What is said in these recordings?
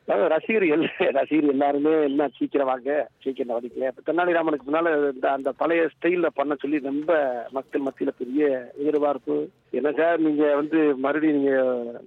அதாவது ரசிகர்கள் ரசிகர் எல்லாருமே எல்லாம் சீக்கிரம் வாங்க சீக்கிரம் வடிக்கல இப்ப தென்னாலிராமனுக்கு முன்னால இந்த அந்த பழைய ஸ்டைல்ல பண்ண சொல்லி ரொம்ப மக்கள் மத்தியில பெரிய எதிர்பார்ப்பு என்ன சார் நீங்க வந்து மறுபடியும் நீங்க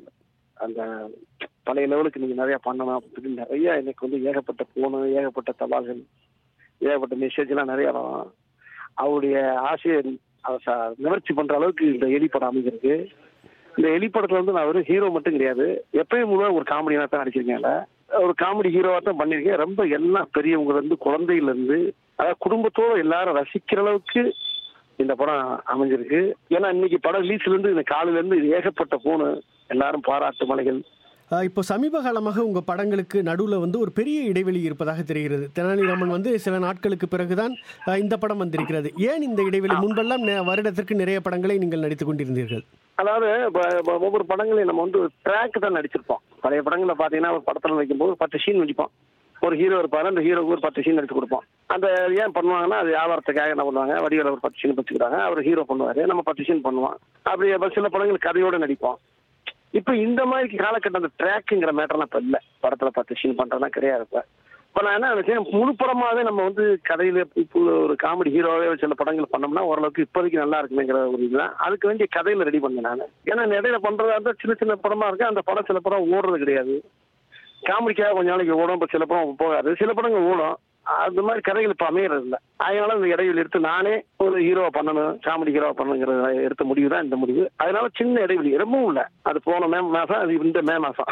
அந்த பழைய லெவலுக்கு நீங்க நிறைய பண்ணணும் அப்படின்னு நிறைய எனக்கு வந்து ஏகப்பட்ட போனு ஏகப்பட்ட தபால்கள் ஏகப்பட்ட மெசேஜ் எல்லாம் நிறைய வரும் அவருடைய ஆசையை அதை ச- நிவர்த்தி பண்ற அளவுக்கு இந்த எலி படம் அமைஞ்சிருக்கு இந்த எலி படத்துல வந்து நான் வெறும் ஹீரோ மட்டும் கிடையாது எப்பயும் முழுவதும் ஒரு காமெடியா தான் நடிச்சிருக்கேன் அதுல. ஒரு காமெடி ஹீரோவா தான் பண்ணிருக்கேன் ரொம்ப எல்லாம் பெரியவங்க இருந்து குழந்தையில இருந்து அதாவது குடும்பத்தோட எல்லாரும் ரசிக்கிற அளவுக்கு இந்த படம் அமைஞ்சிருக்கு ஏன்னா இன்னைக்கு படம் ரிலீஸ்ல இருந்து இந்த காலையில இருந்து இது ஏகப்பட்ட போனு எல்லாரும் பாராட்டு மலைகள் ஆஹ் இப்போ சமீப காலமாக உங்கள் படங்களுக்கு நடுவில் வந்து ஒரு பெரிய இடைவெளி இருப்பதாக தெரிகிறது தெனாலிராமன் வந்து சில நாட்களுக்கு பிறகுதான் ஆஹ் இந்த படம் வந்திருக்கிறது ஏன் இந்த இடைவெளி முன்பெல்லாம் நெ- வருடத்திற்கு நிறைய படங்களை நீங்கள் நடித்துக் கொண்டிருந்தீர்கள் அதாவது இப்ப- இப்ப ஒவ்வொரு படங்களையும் நம்ம வந்து ஒரு ட்ராக் தான் நடிச்சிருப்போம் பழைய படங்களை பாத்தீங்கன்னா ஒரு படத்துல வைக்கும்போது ஒரு பத்து சீன் நடிப்போம் ஒரு ஹீரோ இருப்பாரு அந்த ஹீரோக்கு ஒரு பத்து சீன் நடிச்சு கொடுப்போம் அந்த ஏன் பண்ணுவாங்கன்னா அது வியாபாரத்துக்காக என்ன பண்ணுவாங்க வடிவேல ஒரு பத்து சீன் வச்சுக்கிறாங்க அவர் ஹீரோ பண்ணுவாரு நம்ம பத்து சீன் பண்ணுவோம் அப்படி அப்ப சில படங்கள் கதையோட நடிப்போம் இப்ப இந்த மாதிரி காலகட்டம் அந்த ட்ராக்குங்கிற மேட்டர்லாம் இப்ப இல்ல படத்துல பத்து சீன் பண்றதுலாம் கிடையாது இப்ப இப்ப நான் என்ன நினைச்சேன் முழு படமாவே நம்ம வந்து கதையில இப்போ ஒரு காமெடி ஹீரோவே சில படங்கள் பண்ணோம்னா ஓரளவுக்கு இப்போதைக்கு நல்லா இருக்குமேங்கிற ஒரு இதுதான் அதுக்கு வேண்டிய கதையில ரெடி பண்ணேன் நான் ஏன்னா இடையில பண்றதா இருந்தா சின்ன சின்ன படமா இருக்கு அந்த படம் சில படம் ஓடுறது கிடையாது காமெடிக்காக கொஞ்ச நாளைக்கு ஓடும் இப்ப சில படம் போகாது சில படங்கள் ஓடும் அந்த மாதிரி கதைகள் இப்ப அமையறது இல்ல அதனால இந்த இடைவெளி எடுத்து நானே ஒரு ஹீரோவா பண்ணணும் காமெடி ஹீரோவா பண்ணணுங்கிற எடுத்த முடிவு தான் இந்த முடிவு அதனால சின்ன இடைவெளி ரொம்பவும் இல்ல அது போன மே மாசம் அது இந்த மே மாசம்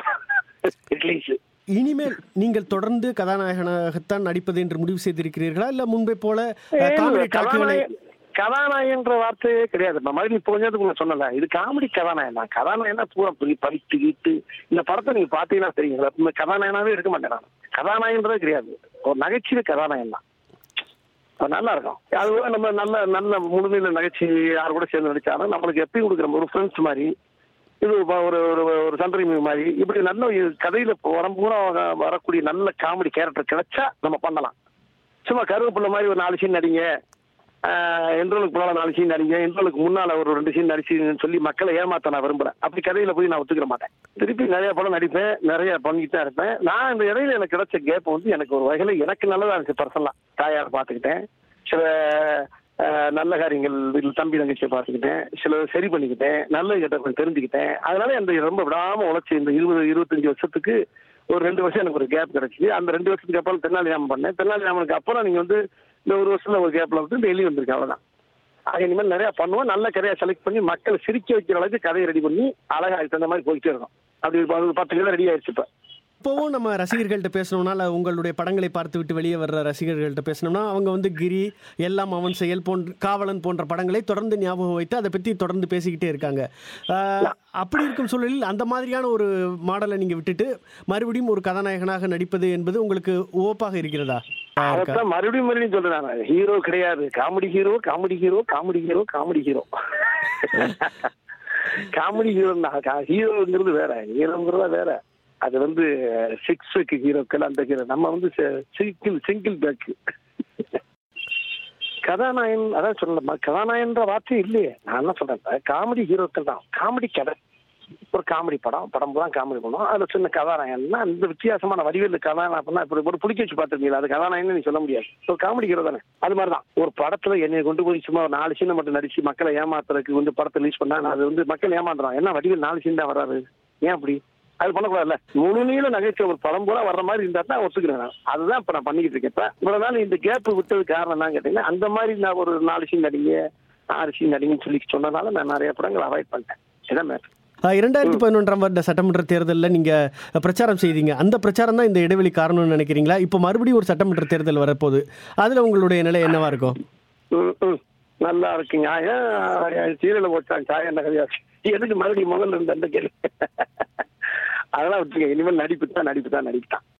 ரிலீஸ் இனிமேல் நீங்கள் தொடர்ந்து கதாநாயகனாகத்தான் நடிப்பது என்று முடிவு செய்திருக்கிறீர்களா இல்ல முன்பே போல ஆஹ், காமெடி டாக்குகளை கதாநாயகன் கதாநாயகன்ற வார்த்தையே கிடையாது நான் மாதிரி இப்போ கொஞ்சம் நேரத்துக்கு சொன்னல இது காமெடி கதாநாயகன் தான் கதாநாயகனா பூரா பெரிய பறித்து கீட்டு இந்த படத்தை நீங்க பாத்தீங்கன்னா தெரியுங்களா இந்த கதாநாயகனாவே இருக்க மாட்டேன் நான் கதாநாயகன்றதே கிடையாது ஒரு நகைச்சுவை கதாநாயகன் தான் அது நல்லா இருக்கும் அதுவே நம்ம நல்ல நல்ல முழுமையில நகைச்சுவை யார் கூட சேர்ந்து நடிச்சாலும் நம்மளுக்கு எப்பயும் கொடுக்குற ஒரு ஃப்ரெண்ட்ஸ் மாதிரி இது ஒரு ஒரு ஒரு- ஒரு சந்திரி மாதிரி இப்படி நல்ல ஒரு கதையில வரம்பூரா வரக்கூடிய நல்ல காமெடி கேரக்டர் கிடைச்சா நம்ம பண்ணலாம் சும்மா கருவேப்பிள்ளை மாதிரி ஒரு நாலு சீன் நடிங்க எந்தளவுக்கு முன்னால நாலு சீன் நடிங்க எந்தளவுக்கு முன்னால ஒரு ரெண்டு சீன் நடிச்சுன்னு சொல்லி மக்களை ஏமாத்த நான் விரும்புறேன் அப்படி கதையில போய் நான் ஒத்துக்கிற மாட்டேன் திருப்பி நிறைய படம் நடிப்பேன் நிறைய பண்ணிட்டு தான் இருப்பேன் நான் இந்த இடையில எனக்கு கிடைச்ச கேப் வந்து எனக்கு ஒரு வகையில எனக்கு நல்லதா இருந்துச்சு பர்சனலா தாயார் பார்த்துக்கிட்டேன் சில அஹ், நல்ல காரியங்கள் வீட்டில் தம்பி தங்கச்சியை பார்த்துக்கிட்டேன் சில சரி பண்ணிக்கிட்டேன் நல்ல கிட்ட கொஞ்சம் தெரிஞ்சுக்கிட்டேன் அதனால அந்த ரொம்ப விடாம உழைச்சி இந்த இருபது இருபத்தஞ்சு வருஷத்துக்கு ஒரு ரெண்டு வருஷம் எனக்கு ஒரு கேப் கிடைச்சிது அந்த ரெண்டு வருஷத்துக்கு அப்புறம் தென்னாலிராமன் பண்ணேன் தென்னாலிராமனுக்கு அப்புறம் நீங்க வந்து இந்த ஒரு வருஷத்துல ஒரு கேப்ல வந்து இந்த எலி வந்திருக்கு அவ்வளவுதான் ஆக இனிமேல் நிறைய பண்ணுவோம் நல்ல கதையை செலக்ட் பண்ணி மக்களை சிரிக்க வைக்கிற அளவுக்கு கதையை ரெடி பண்ணி அழகா அதுக்கு தகுந்த மாதிரி போயிட்டே இருக்கும் அப்படி இப்ப ஒரு பத்து கிலோ ரெடி ஆயிடுச்சு இப்ப இப்போவும் நம்ம ரசிகர்கள்ட்ட பேசணும்னா இல்ல உங்களுடைய படங்களை பார்த்து விட்டு வெளியே வர்ற ரசிகர்கள்ட்ட பேசணும்னா அவங்க வந்து கிரி எல்லாம் அவன் செயல் போன்ற காவலன் போன்ற படங்களை தொடர்ந்து ஞாபகம் வைத்து அதை பற்றி தொடர்ந்து பேசிக்கிட்டே இருக்காங்க ஆஹ், அப்படி இருக்கும் சூழலில் அந்த மாதிரியான ஒரு மாடலை நீங்கள் விட்டுட்டு மறுபடியும் ஒரு கதாநாயகனாக நடிப்பது என்பது உங்களுக்கு ஓப்பாக இருக்கிறதா ஆஹ், இருக்கா? அதான் மறுபடியும் மறுபடியும் சொல்றேன் நான் ஹீரோ கிடையாது comedy hero comedy hero comedy hero comedy hero comedy hero தான் ஹீரோங்கிறது வேற ஹீரோங்கிறதா வேற அது வந்து சிக்ஸ் பேக் ஹீரோக்கள் அந்த ஹீரோ நம்ம வந்து சிங்கிள் சிங்கிள் பேக் கதாநாயகன் அதான் சொல்லல கதாநாயகன்ற வார்த்தை இல்லையே நான் என்ன சொல்றேன் காமெடி ஹீரோக்கள் தான் காமெடி கதை ஒரு காமெடி படம் படம் தான் காமெடி பண்ணுவோம் அதுல சின்ன கதாநாயகன்னா இந்த வித்தியாசமான வடிவில் கதாநாயகன் இப்படி ஒரு பிடிக்க வச்சு பார்த்துருக்கீங்களா அது கதாநாயகன் நீ சொல்ல முடியாது ஒரு காமெடி ஹீரோ தானே அது மாதிரி தான் ஒரு படத்துல என்னை கொண்டு போய் சும்மா ஒரு நாலு சீனை மட்டும் நடிச்சு மக்களை ஏமாத்துறதுக்கு வந்து படத்தை ரிலீஸ் பண்ணா நான் அது வந்து மக்கள் ஏமாத்துறான் என்ன வடிவில் நாலு சீன் தான் வராது ஏன் அப்படி அது பண்ணக்கூடாதுல்ல முழு நீள நகைச்சுவை ஒரு படம் பூரா வர்ற மாதிரி இருந்தா தான் ஒத்துக்கிறேன் நான் அதுதான் இப்ப நான் பண்ணிக்கிட்டு இருக்கேன் இப்ப இவ்வளவு நாள் இந்த கேப் விட்டது காரணம் என்ன கேட்டீங்கன்னா அந்த மாதிரி நான் ஒரு நாலு சீன் நடிங்க ஆறு சீன் நடிங்கன்னு சொல்லி சொன்னதால நான் நிறைய படங்கள் அவாய்ட் பண்ணிட்டேன் இதான் மேட்டர் ஆஹ், இரண்டாயிரத்தி பதினொன்றாம் வருட சட்டமன்ற தேர்தலில் நீங்கள் பிரச்சாரம் செய்தீங்க அந்த பிரச்சாரம் தான் இந்த இடைவெளி காரணம்னு நினைக்கிறீங்களா இப்போ மறுபடியும் ஒரு சட்டமன்ற தேர்தல் வரப்போகுது அதில் உங்களுடைய நிலை என்னவா இருக்கும் ம், ம். நல்லா இருக்கு நியாயம் சீரியல போட்டாங்க சாயம் என்ன கதையா எதுக்கு மறுபடியும் முதல்ல இருந்து அந்த கேள்வி அதெல்லாம் விட்டுருங்க இனிமேல் நடிப்பு தான் நடிப்பு தான் நடிப்பு தான்